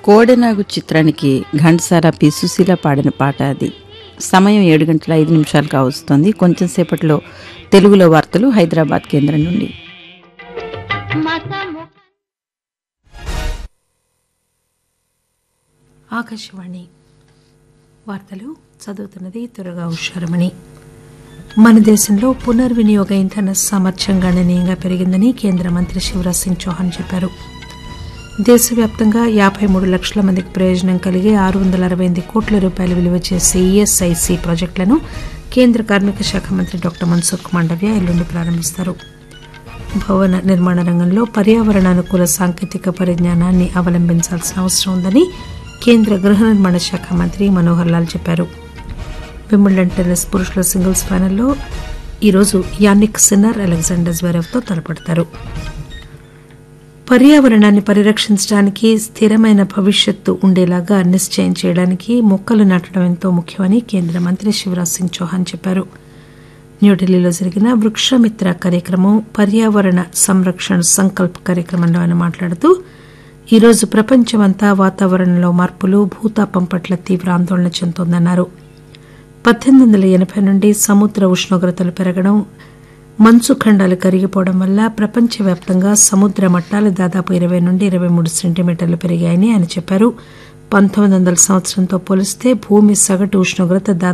కోడెనాగు చిత్రానికి ఘంటసాల పి సుశీల పాడిన పాట అది సమయం ఏడు గంటల ఐదు నిమిషాలు కావస్తుంది కొంచెం సేపట్లో తెలుగులో వార్తలు హైదరాబాద్ కేంద్రం నుండి ఆకాశవాణి వార్తలు చదువుతున్నది త్వరగా హుషారమణి మన దేశంలో పునర్వినియోగ ఇంధన సామర్థ్యం గణనీయంగా పెరిగిందని కేంద్ర మంత్రి శివరాజ్ సింగ్ చౌహాన్ చెప్పారు దేశవ్యాప్తంగా యాభై మూడు లక్షల మందికి ప్రయోజనం కలిగే ఆరు వందల అరవై ఎనిమిది కోట్ల రూపాయలు విలువ చేసే ఈఎస్ఐసి ప్రాజెక్టులను కేంద్ర కార్మిక శాఖ మంత్రి డాక్టర్ మన్సుఖ్ మాండవ్య ఎల్లుండి ప్రారంభిస్తారు భవన నిర్మాణ రంగంలో పర్యావరణానుకూల సాంకేతిక పరిజ్ఞానాన్ని అవలంబించాల్సిన అవసరం ఉందని కేంద్ర గృహ నిర్మాణ శాఖ మంత్రి మనోహర్ లాల్ చెప్పారు విమ్బల్డన్ టెన్నిస్ పురుషుల సింగిల్స్ ఫైనల్లో ఈరోజు యానిక్ సిన్నర్ అలెగ్జాండర్ జ్వెరెవ్తో తలపడతారు పర్యావరణాన్ని పరిరక్షించడానికి స్థిరమైన భవిష్యత్తు ఉండేలాగా నిశ్చయం చేయడానికి మొక్కలు నాటడం ఎంతో ముఖ్యమని కేంద్ర మంత్రి శివరాజ్ సింగ్ చౌహాన్ చెప్పారు న్యూఢిల్లీలో జరిగిన వృక్షమిత్ర కార్యక్రమం పర్యావరణ సంరక్షణ సంకల్ప్ కార్యక్రమంలో ఆయన మాట్లాడుతూ ఈరోజు ప్రపంచమంతా వాతావరణంలో మార్పులు భూతాపం పట్ల తీవ్ర ఆందోళన చెందోందన్నారు పద్దెనిమిది వందల ఎనభై నుండి సముద్ర ఉష్ణోగ్రతలు పెరగడం మంచు ఖండాలు కరిగిపోవడం వల్ల ప్రపంచవ్యాప్తంగా సముద్ర మట్టాలు దాదాపు ఇరవై నుండి ఇరవై మూడు సెంటీమీటర్లు పెరిగాయని ఆయన చెప్పారు పంతొమ్మిది వందల సంవత్సరంతో పోలిస్తే భూమి సగటు ఉష్ణోగ్రత దాదాపు